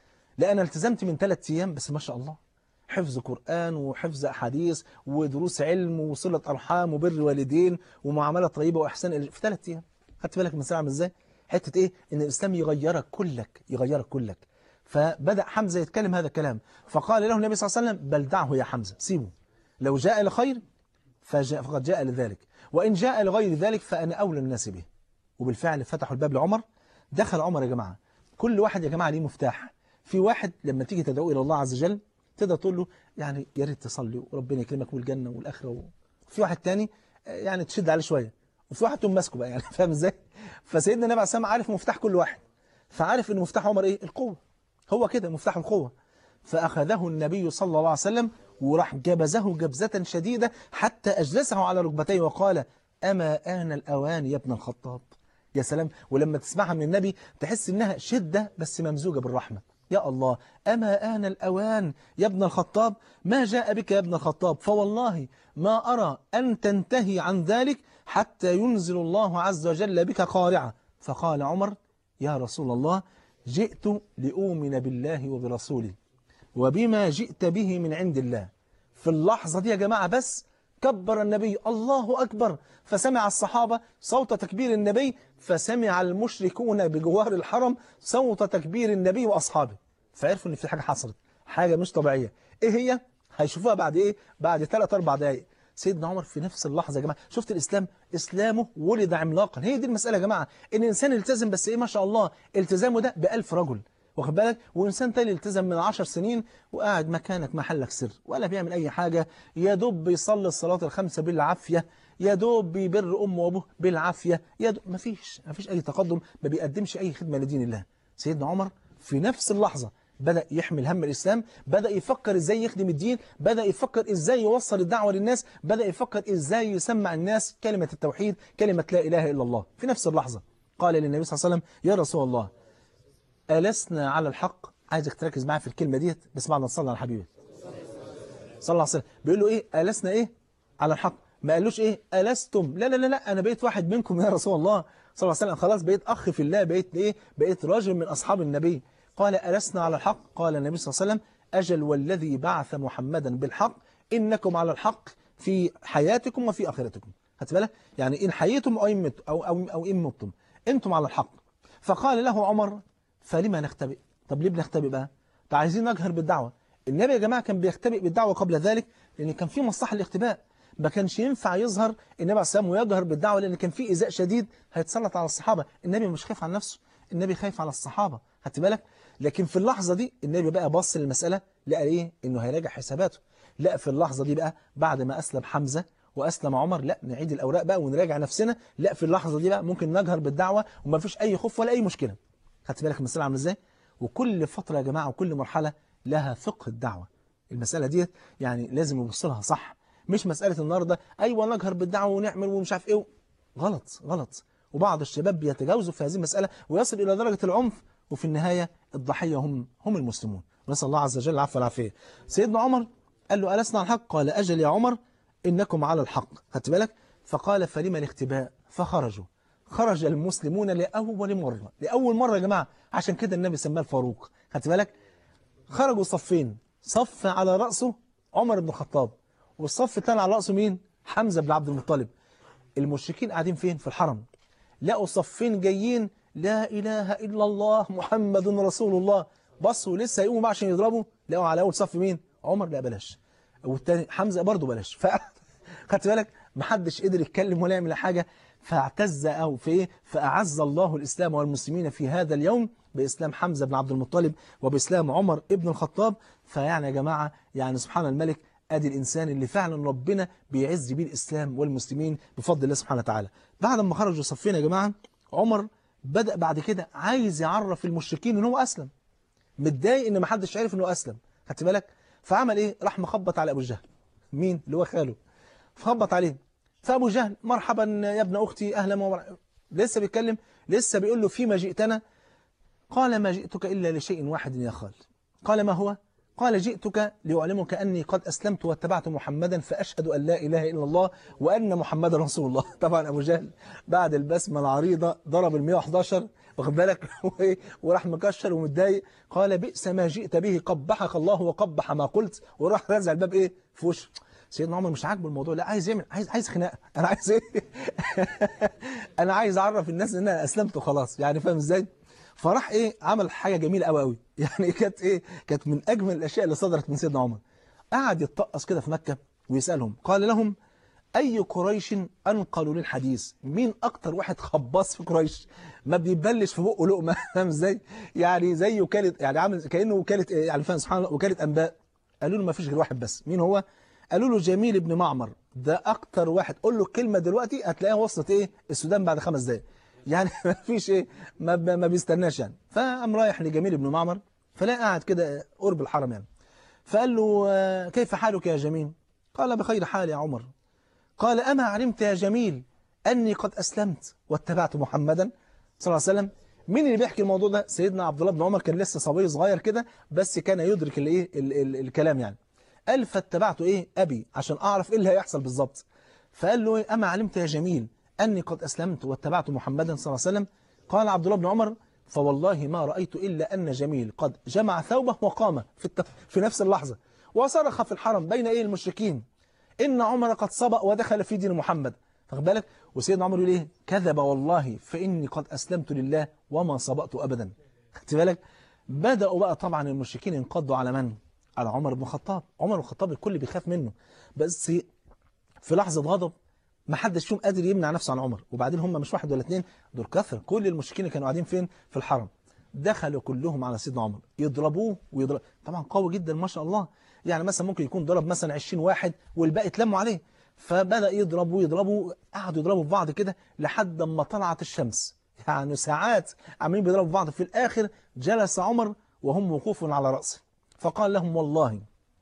لا أنا التزمت من ثلاث أيام بس ما شاء الله حفظ قرآن وحفظ أحاديث ودروس علم وصلة أرحام وبر والدين ومعاملة طيبة وإحسان إلى- في ثلاث أيام خدت بالك المسألة عامل إزاي؟ حتة إيه؟ إن الإسلام يغيرك كلك يغيرك كلك فبدأ حمزة يتكلم هذا الكلام فقال له النبي صلى الله عليه وسلم بل دعه يا حمزة سيبه لو جاء لخير فجاء فقد جاء لذلك وإن جاء لغير ذلك فأنا أولى الناس به وبالفعل فتحوا الباب لعمر دخل عمر يا جماعة كل واحد يا جماعة ليه مفتاح في واحد لما تيجي تدعو إلى الله عز وجل تقدر تقول له يعني يا ريت تصلي وربنا يكرمك والجنة والآخرة و... في واحد تاني آه، يعني تشد عليه شوية وفي واحد تقوم ماسكه بقى يعني فاهم ازاي فسيدنا النبي عليه الصلاة والسلام عارف مفتاح كل واحد فعارف ان مفتاح عمر ايه القوة هو كده مفتاح القوة فأخذه النبي صلى الله عليه وسلم وراح جبزه جبزة شديدة حتى أجلسه على ركبتيه وقال أما آن الأوان يا ابن الخطاب يا سلام ولما تسمعها من النبي تحس إنها شدة بس ممزوجة بالرحمة يا الله أما آن الأوان يا ابن الخطاب ما جاء بك يا ابن الخطاب فوالله ما أرى أن تنتهي عن ذلك حتى ينزل الله عز وجل بك قارعة فقال عمر يا رسول الله جئت لأؤمن بالله وبرسوله وبما جئت به من عند الله في اللحظة دي يا جماعة بس كبر النبي الله أكبر فسمع الصحابة صوت تكبير النبي فسمع المشركون بجوار الحرم صوت تكبير النبي وأصحابه فعرفوا إن في حاجة حصلت حاجة مش طبيعية إيه هي؟ هيشوفوها بعد إيه؟ بعد 3 أربع دقايق سيدنا عمر في نفس اللحظة يا جماعة شفت الإسلام إسلامه ولد عملاقا هي دي المسألة يا جماعة إن إنسان التزم بس إيه ما شاء الله التزامه ده بألف رجل واخد بالك وإنسان تاني التزم من عشر سنين وقاعد مكانك محلك سر ولا بيعمل أي حاجة يا دوب بيصلي الصلاة الخمسة بالعافية يا دوب بيبر أمه وأبوه بالعافية يا دوب مفيش مفيش أي تقدم ما بيقدمش أي خدمة لدين الله سيدنا عمر في نفس اللحظة بدأ يحمل هم الإسلام بدأ يفكر إزاي يخدم الدين بدأ يفكر إزاي يوصل الدعوة للناس بدأ يفكر إزاي يسمع الناس كلمة التوحيد كلمة لا إله إلا الله في نفس اللحظة قال للنبي صلى الله عليه وسلم يا رسول الله ألسنا على الحق عايزك تركز معايا في الكلمة ديت بس بعد ما تصلي على حبيبي صلى الله عليه وسلم بيقول له إيه ألسنا إيه على الحق ما قالوش إيه ألستم لا لا لا لا أنا بقيت واحد منكم يا رسول الله صلى الله عليه وسلم خلاص بقيت أخ في الله بقيت إيه بقيت راجل من أصحاب النبي قال ألسنا على الحق قال النبي صلى الله عليه وسلم أجل والذي بعث محمدا بالحق إنكم على الحق في حياتكم وفي آخرتكم خدت بالك يعني إن حييتم أو إن مت- أو أو أو إن متم أنتم على الحق فقال له عمر فلما نختبئ طب ليه بنختبئ بقى طب عايزين نجهر بالدعوة النبي يا جماعة كان بيختبئ بالدعوة قبل ذلك لأن كان في مصلحة الاختباء ما كانش ينفع يظهر النبي عليه السلام ويجهر بالدعوة لأن كان في إيذاء شديد هيتسلط على الصحابة النبي مش خايف على نفسه النبي خايف على الصحابة خدت بالك لكن في اللحظة دي النبي بقى بص للمسألة لقى ايه انه هيراجع حساباته لا في اللحظة دي بقى بعد ما أسلم حمزة وأسلم عمر لا نعيد الأوراق بقى ونراجع نفسنا لا في اللحظة دي بقى ممكن نجهر بالدعوة وما فيش أي خوف ولا أي مشكلة خدت بالك المسألة عامله ازاي وكل فترة يا جماعة وكل مرحلة لها فقه الدعوة المسألة ديت يعني لازم نبص لها صح مش مسألة النهاردة أيوة نجهر بالدعوة ونعمل ومش عارف إيه غلط غلط وبعض الشباب بيتجاوزوا في هذه المسألة ويصل إلى درجة العنف وفي النهاية الضحية هم هم المسلمون ونسأل الله عز وجل العفو والعافية سيدنا عمر قال له ألسنا على الحق قال أجل يا عمر إنكم على الحق خدت بالك فقال فلما الاختباء فخرجوا خرج المسلمون لأول مرة لأول مرة يا جماعة عشان كده النبي سماه الفاروق خدت بالك خرجوا صفين صف على رأسه عمر بن الخطاب والصف الثاني على رأسه مين حمزة بن عبد المطلب المشركين قاعدين فين في الحرم لقوا صفين جايين لا إله إلا الله محمد رسول الله بصوا لسه هيقوموا بقى عشان يضربوا لقوا على أول صف مين عمر لا بلاش والتاني حمزة برضه بلاش ف خدت بالك محدش قدر يتكلم ولا يعمل حاجة فاعتز أو في إيه فأعز الله الإسلام والمسلمين في هذا اليوم بإسلام حمزة بن عبد المطلب وبإسلام عمر ابن الخطاب فيعني يا جماعة يعني سبحان الملك ادي الانسان اللي فعلا ربنا بيعز بيه الاسلام والمسلمين بفضل الله سبحانه وتعالى بعد ما خرجوا صفين يا جماعه عمر بدا بعد كده عايز يعرف المشركين ان هو اسلم متضايق ان ما حدش عرف انه اسلم خدت بالك فعمل ايه راح مخبط على ابو جهل مين اللي هو خاله فخبط عليه فابو جهل مرحبا يا ابن اختي اهلا ومرحبا لسه بيتكلم لسه بيقول له فيما جئتنا قال ما جئتك الا لشيء واحد يا خال قال ما هو قال جئتك لأعلمك أني قد أسلمت واتبعت محمدا فأشهد أن لا إله إلا الله وأن محمدا رسول الله طبعا أبو جهل بعد البسمة العريضة ضرب ال 111 واخد بالك وراح مكشر ومتضايق قال بئس ما جئت به قبحك الله وقبح ما قلت وراح رزع الباب إيه في وشه سيدنا عمر مش عاجبه الموضوع لا عايز يعمل عايز عايز خناقه انا عايز ايه انا عايز اعرف الناس ان انا اسلمت وخلاص يعني فاهم ازاي فراح ايه عمل حاجه جميله قوي قوي يعني كانت ايه كانت من اجمل الاشياء اللي صدرت من سيدنا عمر قعد يتطقص كده في مكه ويسالهم قال لهم اي قريش انقلوا للحديث مين اكتر واحد خباص في قريش ما بيبلش في بقه لقمه فاهم ازاي يعني زي وكاله يعني عامل كانه وكاله إيه؟ يعني فاهم سبحان الله وكاله انباء قالوا له ما فيش غير واحد بس مين هو قالوا له جميل بن معمر ده اكتر واحد قول له الكلمه دلوقتي هتلاقيها وصلت ايه السودان بعد خمس دقايق يعني ما فيش ايه ما, ما بيستناش يعني فقام رايح لجميل بن معمر فلاقي قاعد كده قرب الحرم يعني فقال له آه، كيف حالك يا جميل قال بخير حال يا عمر قال أما علمت يا جميل أني قد أسلمت واتبعت محمدا صلى الله عليه وسلم مين اللي بيحكي الموضوع ده سيدنا عبد الله بن عمر كان لسه صبي صغير كده بس كان يدرك الايه ال- ال- الكلام يعني قال فاتبعت ايه ابي عشان اعرف ايه اللي هيحصل بالظبط فقال له ايه اما علمت يا جميل اني قد اسلمت واتبعت محمدا صلى الله عليه وسلم قال عبد الله بن عمر فوالله ما رايت الا ان جميل قد جمع ثوبه وقام في الت... في نفس اللحظه وصرخ في الحرم بين ايه المشركين إن عمر قد سبق ودخل في دين محمد فخد بالك وسيدنا عمر يقول إيه كذب والله فإني قد أسلمت لله وما سبقت أبدا خدت بالك بدأوا بقى طبعا المشركين ينقضوا على من على عمر بن الخطاب عمر بن الخطاب الكل بيخاف منه بس في لحظة غضب ما حدش فيهم قادر يمنع نفسه عن عمر وبعدين هم مش واحد ولا اتنين دول كثرة كل المشركين اللي كانوا قاعدين فين في الحرم دخلوا كلهم على سيدنا عمر يضربوه ويضرب طبعا قوي جدا ما شاء الله يعني مثلا ممكن يكون ضرب مثلا 20 واحد والباقي اتلموا عليه فبدأ يضربوا يضربوا قعدوا يضربوا في بعض كده لحد ما طلعت الشمس يعني ساعات عمالين بيضربوا في بعض في الآخر جلس عمر وهم وقوف على رأسه فقال لهم والله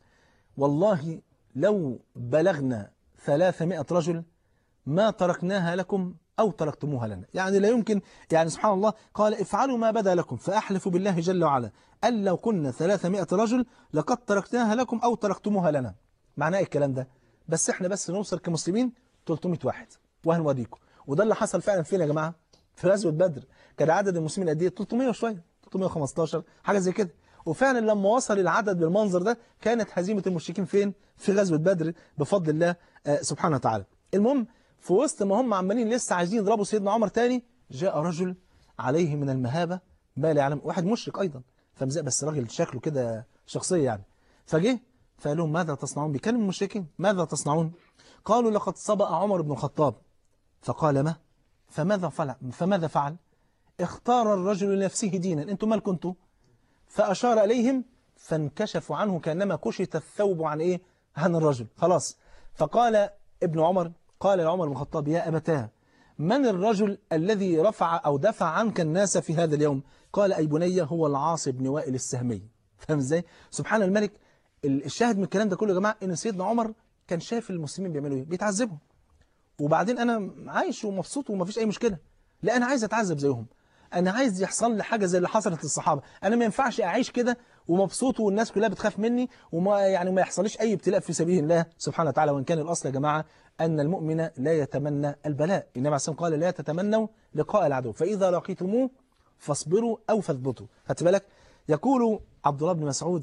والله لو بلغنا 300 رجل ما تركناها لكم أو تركتموها لنا يعني لا يمكن يعني سبحان الله قال افعلوا ما بدا لكم فأحلف بالله جل وعلا أن لو كنا 300 رجل لقد تركناها لكم أو تركتموها لنا معناه إيه الكلام ده بس احنا بس نوصل كمسلمين 300 واحد وهنوديكم وده اللي حصل فعلا فين يا جماعة في غزوة بدر كان عدد المسلمين قد ايه 300 وشوية 315 حاجة زي كده وفعلا لما وصل العدد بالمنظر ده كانت هزيمة المشركين فين في غزوة بدر بفضل الله آه، سبحانه وتعالى المهم في وسط ما هم عمالين لسه عايزين يضربوا سيدنا عمر تاني جاء رجل عليه من المهابة ما لا يعلم واحد مشرك أيضا فمزق بس راجل شكله كده شخصية يعني فجه فقال لهم ماذا تصنعون بيكلم المشركين ماذا تصنعون قالوا لقد سبق عمر بن الخطاب فقال ما فماذا فعل فماذا فعل اختار الرجل لنفسه دينا انتم مال كنتوا فأشار إليهم فانكشفوا عنه كأنما كشت الثوب عن إيه عن الرجل خلاص فقال ابن عمر قال لعمر بن الخطاب يا أبتاه من الرجل الذي رفع أو دفع عنك الناس في هذا اليوم قال أي بني هو العاص بن وائل السهمي فاهم ازاي سبحان الملك ال- الشاهد من الكلام ده كله يا جماعة ان سيدنا عمر كان شايف المسلمين بيعملوا ايه بيتعذبوا وبعدين انا عايش ومبسوط ومفيش اي مشكلة لا انا عايز اتعذب زيهم انا عايز يحصل لي حاجة زي اللي حصلت للصحابة انا ما ينفعش اعيش كده ومبسوط والناس كلها بتخاف مني وما يعني ما يحصليش اي ابتلاء في سبيل الله سبحانه وتعالى وان كان الاصل يا جماعة ان المؤمن لا يتمنى البلاء النبي عليه الصلاة والسلام قال لا تتمنوا لقاء العدو فاذا لقيتموه فاصبروا او فاثبتوا خدت بالك يقول عبد الله بن مسعود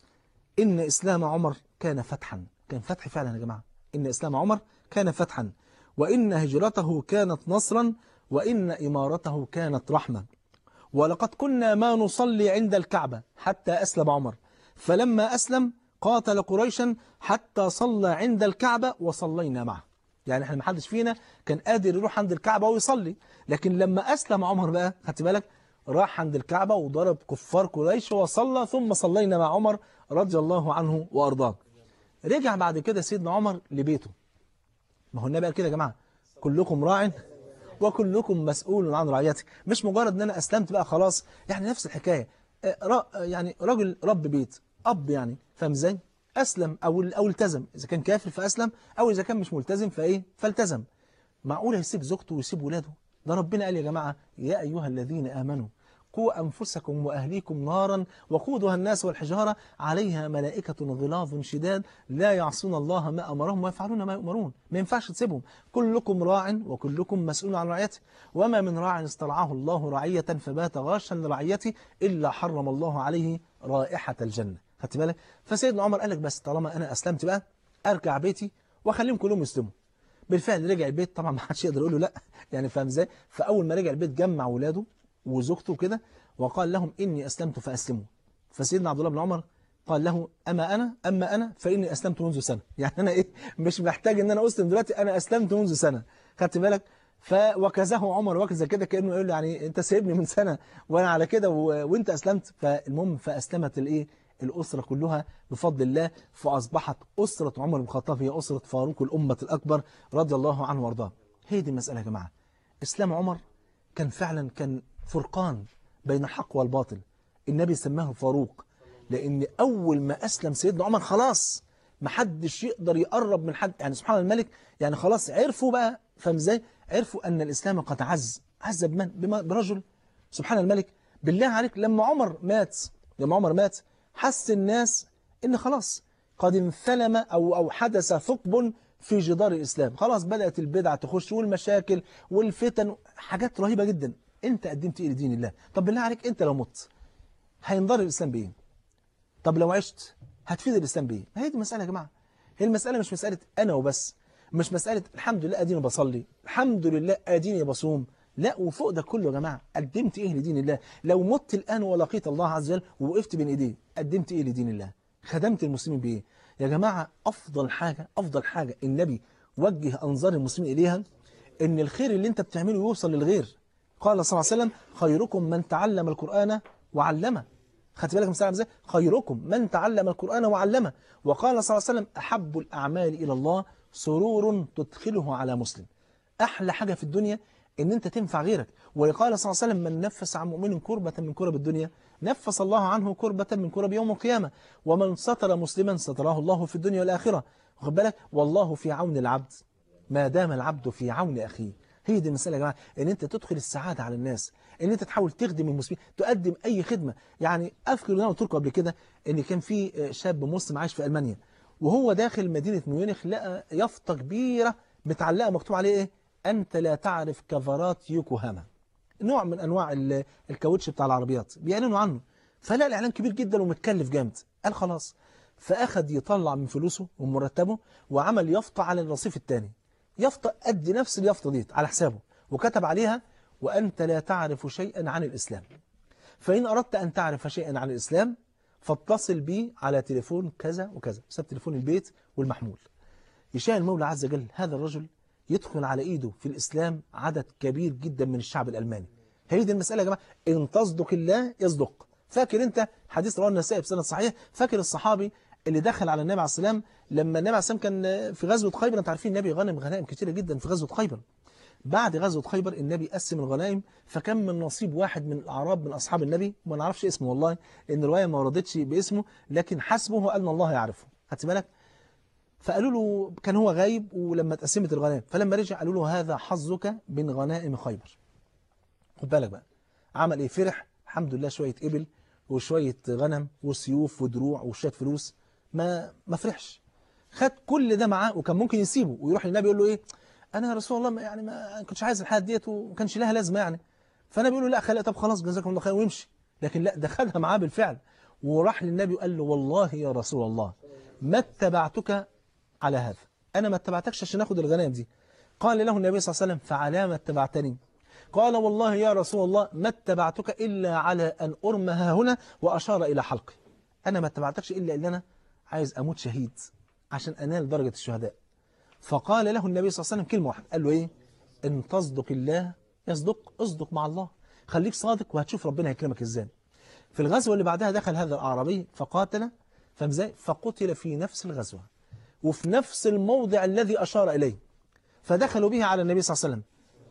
إن إسلام عمر كان فتحا كان فتح فعلا يا جماعة إن إسلام عمر كان فتحا وإن هجرته كانت نصرا وإن إمارته كانت رحمة ولقد كنا ما نصلي عند الكعبة حتى أسلم عمر فلما أسلم قاتل قريشا حتى صلى عند الكعبة وصلينا معه يعني احنا ما حدش فينا كان قادر يروح عند الكعبة ويصلي لكن لما أسلم عمر بقى خدت بالك راح عند الكعبة وضرب كفار قريش وصلى ثم صلينا مع عمر رضي الله عنه وأرضاه رجع بعد كده سيدنا عمر لبيته ما هو النبي قال كده يا جماعة كلكم راع وكلكم مسؤول عن رعيته مش مجرد ان انا اسلمت بقى خلاص يعني نفس الحكاية آه، را يعني راجل رب بيت اب يعني فاهم ازاي اسلم او او التزم اذا كان كافر فاسلم او اذا كان مش ملتزم فايه فالتزم معقول يسيب زوجته ويسيب ولاده ده ربنا قال يا جماعة يا أيها الذين آمنوا قوا أنفسكم وأهليكم نارا وقودها الناس والحجارة عليها ملائكة غلاظ شداد لا يعصون الله ما أمرهم ويفعلون ما يؤمرون ما ينفعش تسيبهم كلكم راع وكلكم مسؤول عن رعيته وما من راع استرعاه الله رعية فبات غاشا لرعيته إلا حرم الله عليه رائحة الجنة خدت بالك فسيدنا عمر قال لك بس طالما أنا أسلمت بقى أرجع بيتي وأخليهم كلهم يسلموا بالفعل رجع البيت طبعا ما حدش يقدر يقول له لا يعني فاهم ازاي فاول ما رجع البيت جمع ولاده وزوجته كده وقال لهم اني اسلمت فاسلموا فسيدنا عبد الله بن عمر قال له اما انا اما انا فاني اسلمت منذ سنه يعني انا ايه مش محتاج ان انا اسلم دلوقتي انا اسلمت منذ سنه خدت بالك فوكزه عمر وكزه كده كانه يقول له يعني انت سايبني من سنه وانا على كده و... وانت اسلمت فالمهم فاسلمت الايه الأسرة كلها بفضل الله فأصبحت أسرة عمر بن الخطاب هي أسرة فاروق الأمة الأكبر رضي الله عنه وارضاه هي دي المسألة يا جماعة إسلام عمر كان فعلا كان فرقان بين الحق والباطل النبي سماه فاروق لأن أول ما أسلم سيدنا عمر خلاص محدش يقدر يقرب من حد يعني سبحان الملك يعني خلاص عرفوا بقى فاهم ازاي عرفوا أن الإسلام قد عز عز بمن بما- برجل سبحان الملك بالله عليك لما عمر مات لما عمر مات حس الناس ان خلاص قد انثلم او او حدث ثقب في جدار الاسلام خلاص بدات البدع تخش والمشاكل والفتن حاجات رهيبه جدا انت قدمت ايه لدين الله طب بالله عليك انت لو مت هينضر الاسلام بايه طب لو عشت هتفيد الاسلام بايه ما هي دي المساله يا جماعه هي المساله مش مساله انا وبس مش مساله الحمد لله اديني بصلي الحمد لله اديني بصوم لا وفوق ده كله يا جماعه قدمت ايه لدين الله لو مت الان ولقيت الله عز وجل ووقفت بين ايديه قدمت ايه لدين الله خدمت المسلمين بايه يا جماعه افضل حاجه افضل حاجه النبي وجه انظار المسلمين اليها ان الخير اللي انت بتعمله يوصل للغير قال صلى الله عليه وسلم خيركم من تعلم القرآن وعلمه خدت بالك من سلام ازاي خيركم من تعلم القرآن وعلمه وقال صلى الله عليه وسلم أحب الأعمال إلى الله سرور تدخله على مسلم أحلى حاجة في الدنيا إن أنت تنفع غيرك وقال صلى الله عليه وسلم من نفس عن مؤمن كربة من كرب الدنيا نفس الله عنه كربة من كرب يوم القيامة ومن ستر مسلما ستراه الله في الدنيا والآخرة واخد بالك والله في عون العبد ما دام العبد في عون أخيه هي دي المسألة يا جماعة ان انت تدخل السعادة على الناس ان انت تحاول تخدم المسلمين تقدم اي خدمة يعني اذكر ان انا قلت لكم قبل كده ان كان في شاب مسلم عايش في المانيا وهو داخل مدينة ميونخ لقى يافطة كبيرة متعلقة مكتوب عليه ايه انت لا تعرف كفرات يوكوهاما نوع من انواع ال- الكاوتش بتاع العربيات بيعلنوا عنه فلا الإعلان كبير جدا ومتكلف جامد قال خلاص فأخذ يطلع من فلوسه ومرتبه وعمل يافطة على الرصيف الثاني يافطة قد نفس اليافطة ديت على حسابه وكتب عليها وأنت لا تعرف شيئا عن الإسلام فإن أردت أن تعرف شيئا عن الإسلام فاتصل بي على تليفون كذا وكذا ساب تليفون البيت والمحمول يشاء المولى عز وجل هذا الرجل يدخل على إيده في الإسلام عدد كبير جدا من الشعب الألماني هي دي المسألة يا جماعة إن تصدق الله يصدق فاكر أنت حديث رواه النسائي بسند صحيح فاكر الصحابي اللي دخل على النبي عليه السلام لما النبي عليه السلام كان في غزوة خيبر انت عارفين النبي غنم غنائم كتيرة جدا في غزوة خيبر بعد غزوة خيبر النبي قسم الغنائم فكان من نصيب واحد من الأعراب من أصحاب النبي ما نعرفش اسمه والله لأن الرواية ما وردتش باسمه لكن حسبه أن الله يعرفه خدت بالك فقالوا له كان هو غايب ولما اتقسمت الغنائم فلما رجع قالوا له هذا حظك من غنائم خيبر خد بالك بقى عمل ايه فرح الحمد لله شوية إبل وشوية غنم وسيوف ودروع وشوية فلوس ما ما فرحش خد كل ده معاه وكان ممكن يسيبه ويروح للنبي يقول له ايه انا يا رسول الله ما- يعني ما كنتش عايز الحاجات ديت وما كانش لها لازمه يعني فالنبي يقول له لا خلي طب خلاص جزاكم الله خير ويمشي لكن لا ده خدها معاه بالفعل وراح للنبي وقال له والله يا رسول الله ما اتبعتك على هذا انا ما اتبعتكش عشان اخد الغنائم دي قال له النبي صلى الله عليه وسلم فعلى ما اتبعتني قال والله يا رسول الله ما اتبعتك إلا على أن أرمها هنا وأشار إلى حلقي أنا ما اتبعتكش إلا إن أنا عايز أموت شهيد عشان أنال درجة الشهداء فقال له النبي صلى الله عليه وسلم كلمة واحدة قال له إيه إن تصدق الله يصدق اصدق مع الله خليك صادق وهتشوف ربنا هيكرمك إزاي في الغزوة اللي بعدها دخل هذا الأعرابي فقاتل فاهم ازاي فقتل في نفس الغزوة وفي نفس الموضع الذي أشار إليه فدخلوا به على النبي صلى الله عليه وسلم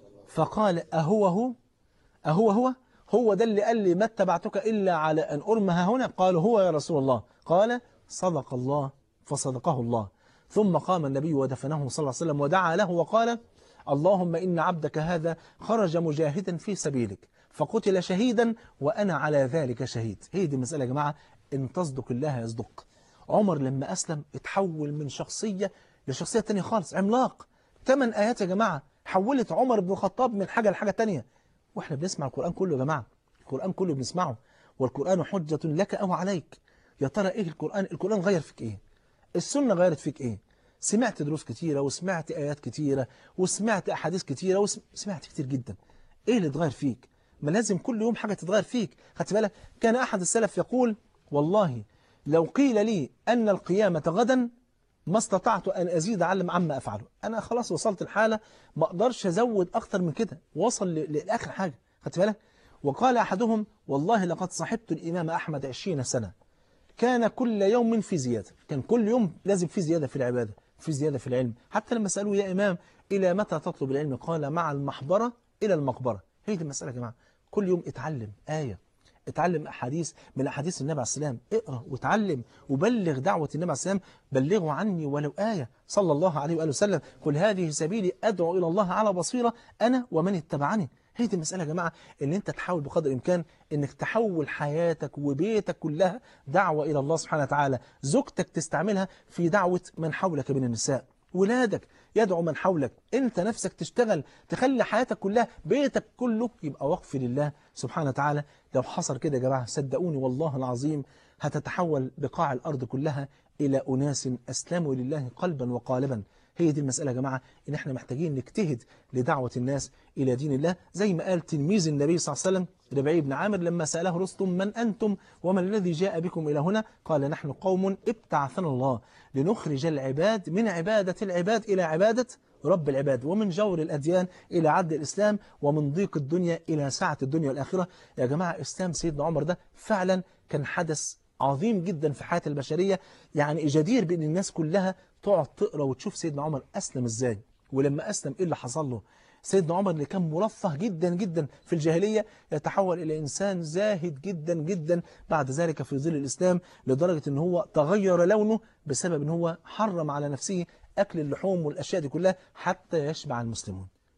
فقال أهو هو أهو هو هو ده اللي قال لي ما اتبعتك إلا على أن أرمها هنا قال هو يا رسول الله قال صدق الله فصدقه الله ثم قام النبي ودفنه صلى الله عليه وسلم ودعا له وقال اللهم إن عبدك هذا خرج مجاهدا في سبيلك فقتل شهيدا وأنا على ذلك شهيد هي دي المسألة يا جماعة إن تصدق الله يصدق عمر لما أسلم اتحول من شخصية لشخصية تانية خالص عملاق ثمان آيات يا جماعة حولت عمر بن الخطاب من حاجة لحاجة تانية واحنا بنسمع القرآن كله يا جماعة القرآن كله بنسمعه والقرآن حجة لك أو عليك يا ترى إيه القرآن القرآن غير فيك إيه السنة غيرت فيك إيه سمعت دروس كتيرة وسمعت آيات كتيرة وسمعت أحاديث كتيرة وسمعت كتير جدا إيه اللي اتغير فيك ما لازم كل يوم حاجة تتغير فيك خدت بالك كان أحد السلف يقول والله لو قيل لي أن القيامة غدا ما استطعت أن أزيد علم عما أفعله أنا خلاص وصلت الحالة ما أقدرش أزود أكتر من كده وصل ل- لآخر حاجة خدت بالك وقال أحدهم والله لقد صحبت الإمام أحمد عشرين سنة كان كل يوم في زيادة كان كل يوم لازم في زيادة في العبادة في زيادة في العلم حتى لما سألوه يا إمام إلى متى تطلب العلم قال مع المحبرة إلى المقبرة هي دي المسألة يا جماعة كل يوم اتعلم آية اتعلم أحاديث من أحاديث النبي عليه السلام اقرأ وتعلم وبلغ دعوة النبي عليه السلام بلغوا عني ولو آية صلى الله عليه وآله وسلم قل هذه سبيلي أدعو إلى الله على بصيرة أنا ومن اتبعني هي دي المسألة يا جماعة ان انت تحاول بقدر الامكان انك تحول حياتك وبيتك كلها دعوة الى الله سبحانه وتعالى زوجتك تستعملها في دعوة من حولك من النساء ولادك يدعو من حولك انت نفسك تشتغل تخلي حياتك كلها بيتك كله يبقى وقف لله سبحانه وتعالى لو حصل كده يا جماعة صدقوني والله العظيم هتتحول بقاع الأرض كلها إلى أناس أسلموا لله قلبا وقالبا هي دي المسألة يا جماعة إن إحنا محتاجين نجتهد لدعوة الناس إلى دين الله زي ما قال تلميذ النبي صلى الله عليه وسلم ربعي بن عامر لما سأله رستم من أنتم وما الذي جاء بكم إلى هنا قال نحن قوم ابتعثنا الله لنخرج العباد من عبادة العباد إلى عبادة رب العباد ومن جور الأديان إلى عدل الإسلام ومن ضيق الدنيا إلى سعة الدنيا والآخرة يا جماعة إسلام سيدنا عمر ده فعلا كان حدث عظيم جدا في حياة البشرية يعني جدير بأن الناس كلها تقعد تقرأ وتشوف سيدنا عمر أسلم إزاي ولما أسلم إيه اللي حصل له سيدنا عمر اللي كان مرفه جدا جدا في الجاهلية يتحول إلى إنسان زاهد جدا جدا بعد ذلك في ظل الإسلام لدرجة أن هو تغير لونه بسبب أن هو حرم على نفسه أكل اللحوم والأشياء دي كلها حتى يشبع المسلمون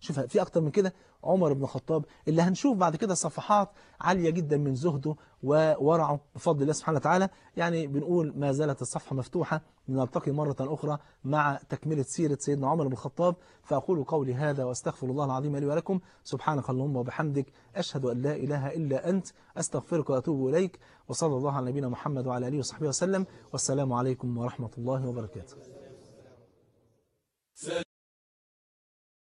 شوف في أكتر من كده عمر بن الخطاب اللي هنشوف بعد كده صفحات عالية جدا من زهده وورعه بفضل الله سبحانه وتعالى يعني بنقول ما زالت الصفحة مفتوحة نلتقي مرة أخرى مع تكملة سيرة سيدنا عمر بن الخطاب فأقول قولي هذا وأستغفر الله العظيم لي ولكم سبحانك اللهم وبحمدك أشهد أن لا إله إلا أنت أستغفرك وأتوب إليك وصلى الله على نبينا محمد وعلى آله وصحبه وسلم والسلام عليكم ورحمة الله وبركاته